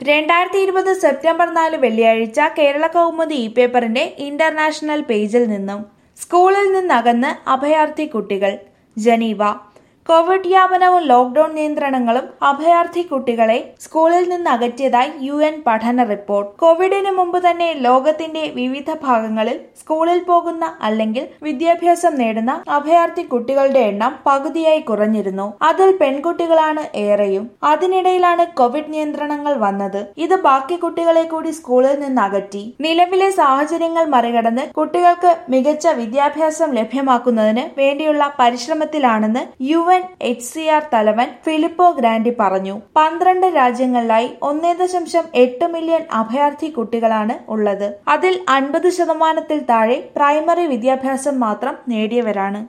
രണ്ടായിരത്തി ഇരുപത് സെപ്റ്റംബർ നാല് വെള്ളിയാഴ്ച കേരള കൗമുദി ഇ പേപ്പറിന്റെ ഇന്റർനാഷണൽ പേജിൽ നിന്നും സ്കൂളിൽ നിന്നകന്ന് അഭയാർത്ഥി കുട്ടികൾ ജനീവ കോവിഡ് വ്യാപനവും ലോക്ഡൌൺ നിയന്ത്രണങ്ങളും അഭയാർത്ഥി കുട്ടികളെ സ്കൂളിൽ നിന്ന് അകറ്റിയതായി യു എൻ പഠന റിപ്പോർട്ട് കോവിഡിന് മുമ്പ് തന്നെ ലോകത്തിന്റെ വിവിധ ഭാഗങ്ങളിൽ സ്കൂളിൽ പോകുന്ന അല്ലെങ്കിൽ വിദ്യാഭ്യാസം നേടുന്ന അഭയാർത്ഥി കുട്ടികളുടെ എണ്ണം പകുതിയായി കുറഞ്ഞിരുന്നു അതിൽ പെൺകുട്ടികളാണ് ഏറെയും അതിനിടയിലാണ് കോവിഡ് നിയന്ത്രണങ്ങൾ വന്നത് ഇത് ബാക്കി കുട്ടികളെ കൂടി സ്കൂളിൽ നിന്ന് അകറ്റി നിലവിലെ സാഹചര്യങ്ങൾ മറികടന്ന് കുട്ടികൾക്ക് മികച്ച വിദ്യാഭ്യാസം ലഭ്യമാക്കുന്നതിന് വേണ്ടിയുള്ള പരിശ്രമത്തിലാണെന്ന് U N H C R തലവൻ ഫിലിപ്പോ ഗ്രാൻഡി പറഞ്ഞു പന്ത്രണ്ട് രാജ്യങ്ങളിലായി ഒന്നേ ദശാംശം എട്ട് മില്യൺ അഭയാർത്ഥി കുട്ടികളാണ് ഉള്ളത് അതിൽ അൻപത് ശതമാനത്തിൽ താഴെ പ്രൈമറി വിദ്യാഭ്യാസം മാത്രം നേടിയവരാണ്